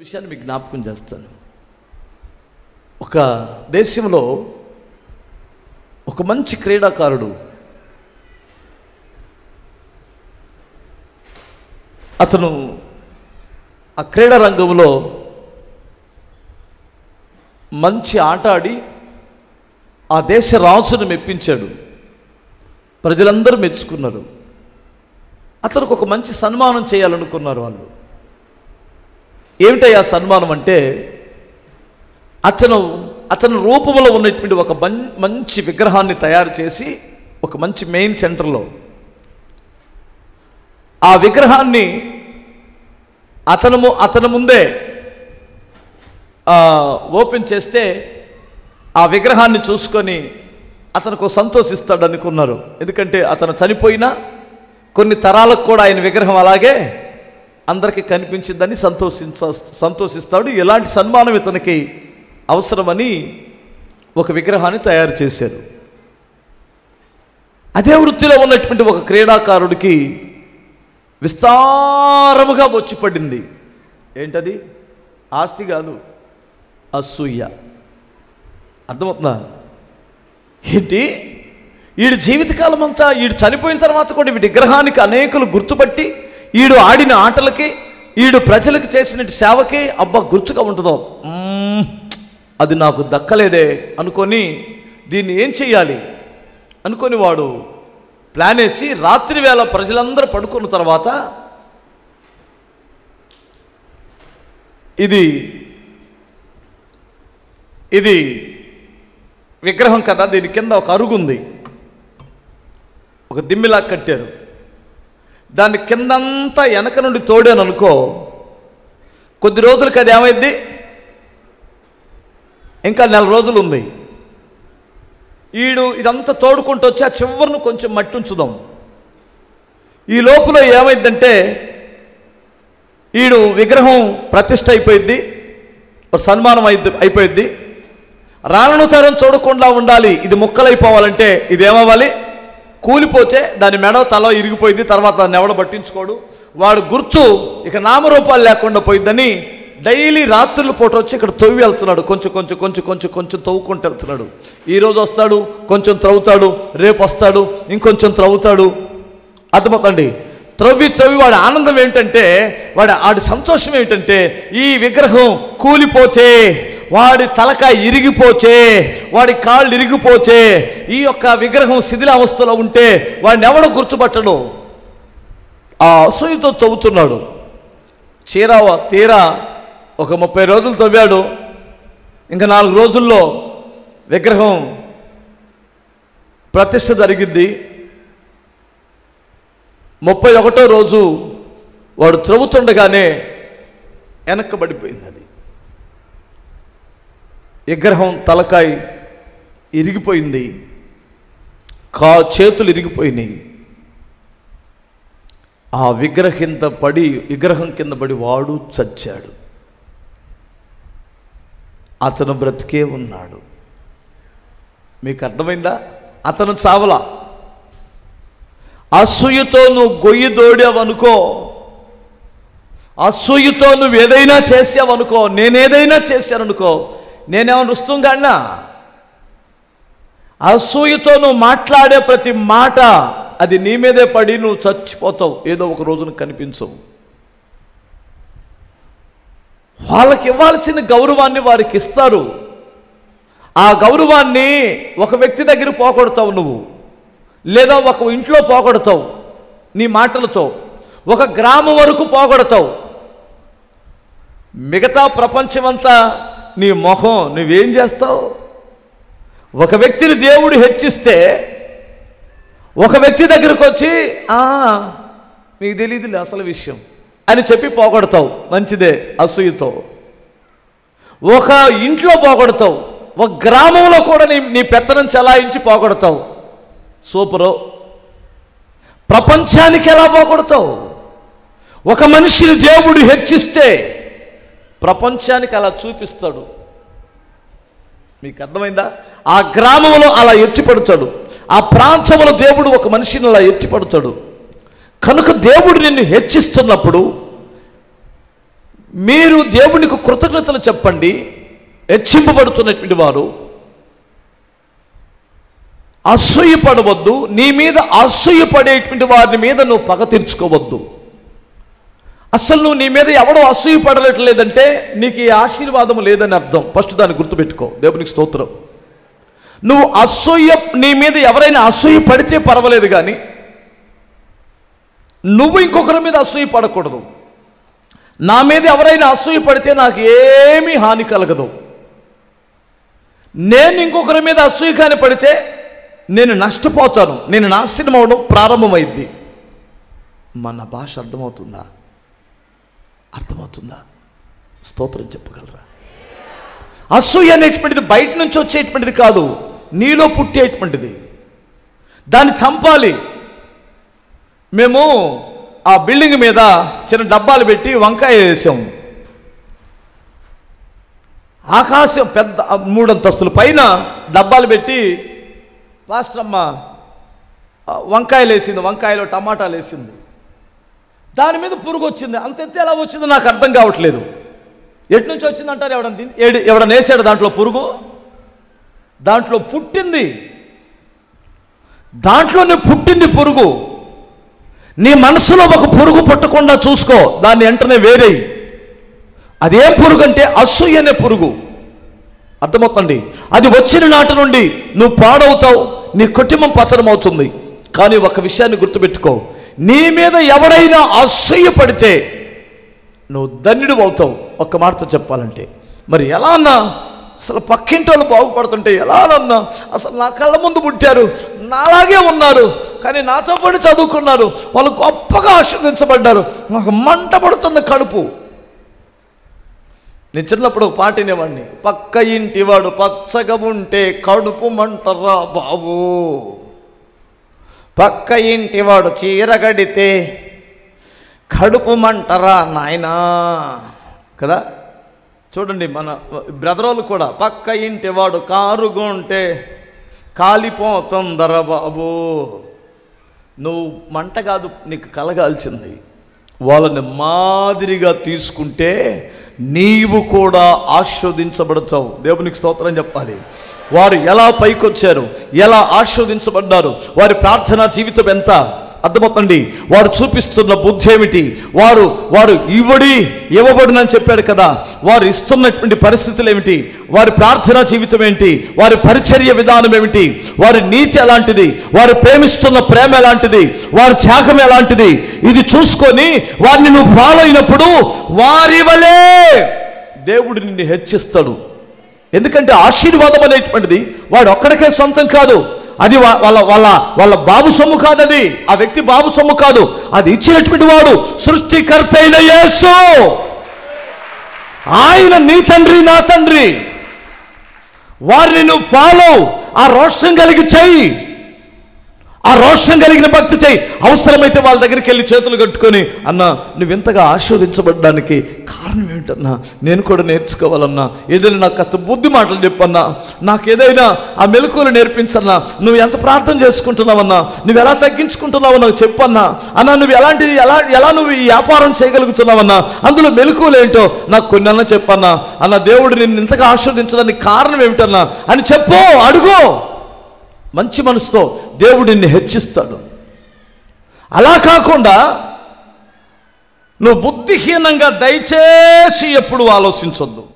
విషయాన్ని మీకు జ్ఞాపకం చేస్తాను ఒక దేశంలో ఒక మంచి క్రీడాకారుడు అతను ఆ క్రీడా రంగంలో మంచి ఆట ఆడి ఆ దేశ రాజును మెప్పించాడు ప్రజలందరూ మెచ్చుకున్నారు అతనికి ఒక మంచి సన్మానం చేయాలనుకున్నారు వాళ్ళు ఏమిటయ్యా సన్మానం అంటే అతను అతని రూపంలో ఉన్నటువంటి ఒక మం- మంచి విగ్రహాన్ని తయారు చేసి ఒక మంచి మెయిన్ సెంటర్లో ఆ విగ్రహాన్ని అతను ము- అతని ముందే ఆ, ఓపెన్ చేస్తే ఆ విగ్రహాన్ని చూసుకొని అతనికి ఒక సంతోషిస్తాడు అనుకున్నారు ఎందుకంటే అతను చనిపోయినా కొన్ని తరాలకు కూడా ఆయన విగ్రహం అలాగే అందరికీ కనిపించిందని సంతోషించ సంతోషిస్తాడు ఎలాంటి సన్మానం ఇతనికి అవసరమని ఒక విగ్రహాన్ని తయారు చేశారు అదే వృత్తిలో ఉన్నటువంటి ఒక క్రీడాకారుడికి విస్తారముగా వచ్చి పడింది ఏంటది ఆస్తి కాదు అసూయ అర్థమవుతుందా ఏంటి వీడి జీవితకాలం అంతా వీడు చనిపోయిన తర్వాత కూడా వీడి విగ్రహానికి అనేకులు గుర్తుపట్టి వీడు ఆడిన ఆటలకి వీడు ప్రజలకు చేసిన సేవకి అబ్బా గుర్తుగా ఉంటుందో మ్మ్, అది నాకు దక్కలేదే అనుకొని దీన్ని ఏం చెయ్యాలి అనుకొని వాడు ప్లాన్ వేసి రాత్రి వేళ ప్రజలందరూ పడుకున్న తర్వాత ఇది ఇది విగ్రహం కదా దీని కింద ఒక అరుగు ఉంది ఒక దిమ్మిలా కట్టారు దాని కిందంతా వెనక నుండి తోడాను అనుకో కొద్ది రోజులకి అది ఏమైంది ఇంకా నెల రోజులు ఉంది ఈడు ఇదంతా తోడుకుంటూ వచ్చి ఆ చివరిను కొంచెం మట్టి ఉంచుదాం ఈ లోపల ఏమైందంటే ఈడు విగ్రహం ప్రతిష్ట అయిపోయింది ఒక సన్మానం అయి అయిపోయింది రాను తరం చూడకుండా ఉండాలి ఇది ముక్కలైపోవాలంటే ఇది ఏమవ్వాలి కూలిపోతే దాని మెడ తల ఇరిగిపోయింది తర్వాత దాన్ని ఎవడ పట్టించుకోడు వాడు గుర్తు ఇక నామరూపాలు లేకుండా పోయిందని డైలీ రాత్రుల పూట వచ్చి ఇక్కడ తవ్వి వెళ్తున్నాడు కొంచెం కొంచెం కొంచెం కొంచెం కొంచెం తవ్వుకుంటూ వెళ్తున్నాడు ఈ రోజు వస్తాడు కొంచెం త్రవ్వుతాడు రేపు వస్తాడు ఇంకొంచెం త్రవ్వుతాడు అర్థమవుతండి త్రవ్వి త్రవ్వి వాడి ఆనందం ఏంటంటే వాడి ఆడి సంతోషం ఏంటంటే ఈ విగ్రహం కూలిపోతే వాడి తలకాయ ఇరిగిపోతే వాడి కాళ్ళు ఇరిగిపోతే ఈ యొక్క విగ్రహం శిథిలావస్థలో ఉంటే వాడిని ఎవడో గుర్తుపట్టడు ఆ అసూయతో తవ్వుతున్నాడు చీరా తీరా ఒక ముప్పై రోజులు తవ్వాడు ఇంకా నాలుగు రోజుల్లో విగ్రహం ప్రతిష్ట జరిగింది ముప్పై ఒకటో రోజు వాడు త్రవ్వుతుండగానే వెనక్కబడిపోయింది అది విగ్రహం తలకాయ ఇరిగిపోయింది కా చేతులు ఇరిగిపోయినాయి ఆ విగ్రహం కింద పడి విగ్రహం కింద పడి వాడు చచ్చాడు అతను బ్రతికే ఉన్నాడు మీకు అర్థమైందా అతను చావలా అసూయతో నువ్వు గొయ్యి దోడావనుకో అసూయతో నువ్వు ఏదైనా చేసావనుకో నేనేదైనా చేశాననుకో నేనేమన్నా రుస్తుంగాడినా అసూయతో నువ్వు మాట్లాడే ప్రతి మాట అది నీ మీదే పడి నువ్వు చచ్చిపోతావు ఏదో ఒక రోజున కనిపించవు వాళ్ళకి ఇవ్వాల్సిన గౌరవాన్ని వారికి ఇస్తారు ఆ గౌరవాన్ని ఒక వ్యక్తి దగ్గర పోగొడతావు నువ్వు లేదా ఒక ఇంట్లో పోగొడతావు నీ మాటలతో ఒక గ్రామం వరకు పోగొడతావు మిగతా ప్రపంచమంతా నీ మొహం నువ్వేం చేస్తావు ఒక వ్యక్తిని దేవుడు హెచ్చిస్తే ఒక వ్యక్తి దగ్గరకు వచ్చి "ఆ, మీకు తెలియదులే అసలు విషయం అని చెప్పి పోగొడతావు మంచిదే అసూయతో ఒక ఇంట్లో పోగొడతావు ఒక గ్రామంలో కూడా నీ నీ పెత్తనం చలాయించి పోగొడతావు సూపరు ప్రపంచానికి ఎలా పోగొడతావు ఒక మనిషిని దేవుడు హెచ్చిస్తే ప్రపంచానికి అలా చూపిస్తాడు మీకు అర్థమైందా ఆ గ్రామంలో అలా ఎత్తిపడతాడు ఆ ప్రాంతంలో దేవుడు ఒక మనిషిని అలా ఎత్తిపడతాడు కనుక దేవుడు నిన్ను హెచ్చిస్తున్నప్పుడు మీరు దేవునికి కృతజ్ఞతలు చెప్పండి హెచ్చింపబడుతున్నటువంటి వారు అసూయపడవద్దు నీ మీద అసూయపడేటువంటి వారి మీద నువ్వు పగ తీర్చుకోవద్దు అసలు నువ్వు నీ మీద ఎవడో అసూయపడలేట్లేదంటే నీకు ఈ ఆశీర్వాదం లేదని అర్థం ఫస్ట్ దాన్ని గుర్తుపెట్టుకో దేవునికి స్తోత్రం నువ్వు అసూయ నీ మీద ఎవరైనా అసూయ పడితే పర్వాలేదు కానీ నువ్వు ఇంకొకరి మీద అసూయ పడకూడదు నా మీద ఎవరైనా అసూయ పడితే నాకు ఏమీ హాని కలగదు నేను ఇంకొకరి మీద అసూయ కాని పడితే నేను నష్టపోతాను నేను నాశనం అవడం ప్రారంభమైంది మన భాష అర్థమవుతుందా అర్థమవుతుందా స్తోత్రం చెప్పగలరా అసూయ అనేటువంటిది బయట నుంచి వచ్చేటువంటిది కాదు నీలో పుట్టేటువంటిది దాన్ని చంపాలి మేము ఆ బిల్డింగ్ మీద చిన్న డబ్బాలు పెట్టి వంకాయ వేసాం ఆకాశం పెద్ద మూడంతస్తుల పైన డబ్బాలు పెట్టి పాస్టర్ అమ్మ ఆ, వంకాయలు వేసింది వంకాయలో టమాటాలు వేసింది దాని మీద పురుగు వచ్చింది అంత ఎత్తే ఎలా వచ్చిందో నాకు అర్థం కావట్లేదు ఎటు నుంచి వచ్చింది అంటారు ఎవడన్నా దీన్ని- ఏడు ఎవడన్నా వేసాడు దాంట్లో పురుగు దాంట్లో పుట్టింది దాంట్లోనే పుట్టింది పురుగు నీ మనసులో ఒక పురుగు పుట్టకుండా చూసుకో దాన్ని వెంటనే వేరేయి అదేం పురుగు అంటే అసూయ అనే పురుగు అర్థమవుతుంది అది వచ్చిన నాటి నుండి నువ్వు పాడవుతావు నీ కుటుంబం పతనం అవుతుంది కానీ ఒక విషయాన్ని గుర్తుపెట్టుకో నీ మీద ఎవరైనా అసూయ పడితే నువ్వు ధన్యుడు అవుతావు ఒక్క మాటతో చెప్పాలంటే మరి ఎలా అన్నా అసలు పక్కింటి వాళ్ళు బాగుపడుతుంటే ఎలా అన్నా అసలు నా కళ్ళ ముందు పుట్టారు నాలాగే ఉన్నారు కానీ నాతో పాటు చదువుకున్నారు వాళ్ళు గొప్పగా ఆశీర్వదించబడ్డారు నాకు మంట పడుతుంది కడుపు నేను చిన్నప్పుడు ఒక పాట వినేవాడిని పక్క ఇంటి వాడు పచ్చగా ఉంటే కడుపు మంటరా బాబు పక్క ఇంటి వాడు చీర కడితే కడుపు మంటరా నాయనా కదా చూడండి మన బ్రదరోళ్ళు కూడా పక్క ఇంటి వాడు కారు కొంటే కాలిపోతుందరా బాబు నువ్వు మంట కాదు నీకు కలగాల్సింది వాళ్ళని మాదిరిగా తీసుకుంటే నీవు కూడా ఆస్వాదించబడతావు దేవునికి స్తోత్రం చెప్పాలి వారు ఎలా పైకొచ్చారు ఎలా ఆస్వాదించబడ్డారు వారి ప్రార్థనా జీవితం ఎంత అర్థమవుతుంది వారు చూపిస్తున్న బుద్ధి ఏమిటి వారు వారు ఇవ్వడి ఇవ్వబడినని చెప్పాడు కదా వారు ఇస్తున్నటువంటి పరిస్థితులు ఏమిటి వారి ప్రార్థనా జీవితం ఏంటి వారి పరిచర్య విధానం ఏమిటి వారి నీతి ఎలాంటిది వారు ప్రేమిస్తున్న ప్రేమ ఎలాంటిది వారి త్యాగం ఎలాంటిది ఇది చూసుకొని వారిని నువ్వు ఫాలో అయినప్పుడు వారి వలే దేవుడు నిన్ను హెచ్చిస్తాడు ఎందుకంటే ఆశీర్వాదం అనేటువంటిది వాడు ఒక్కడికే సొంతం కాదు అది వా- వాళ్ళ వాళ్ళ వాళ్ళ బాబు సొమ్ము కాదు అది ఆ వ్యక్తి బాబు సొమ్ము కాదు అది ఇచ్చినటువంటి వాడు సృష్టికర్త అయిన యేసు ఆయన నీ తండ్రి నా తండ్రి వారిని నువ్వు ఫాలో ఆ రోషం కలిగి చెయ్యి ఆ రోషం కలిగిన భక్తి చెయ్యి అవసరమైతే వాళ్ళ దగ్గరికి వెళ్ళి చేతులు కట్టుకొని అన్న నువ్వు ఇంతగా ఆశీర్వదించబడడానికి కారణం ఏంటన్నా నేను కూడా నేర్చుకోవాలన్నా ఏదైనా నాకు కాస్త బుద్ధి మాటలు చెప్పన్నా నాకు ఏదైనా ఆ మెలకువలు నేర్పించన్నా నువ్వు ఎంత ప్రార్థన చేసుకుంటున్నావన్నా నువ్వు ఎలా తగ్గించుకుంటున్నావో నాకు చెప్పన్నా అన్నా నువ్వు ఎలాంటి ఎలా ఎలా నువ్వు ఈ వ్యాపారం చేయగలుగుతున్నావన్నా అందులో మెలకువలు ఏంటో నాకు కొన్ని అన్న చెప్పన్నా అన్న దేవుడు నిన్ను ఇంతగా ఆస్వాదించడానికి కారణం ఏమిటన్నా అని చెప్పు అడుగు మంచి మనసుతో దేవుడు నిన్ను హెచ్చిస్తాడు అలా కాకుండా నువ్వు బుద్ధిహీనంగా దయచేసి ఎప్పుడు ఆలోచించొద్దు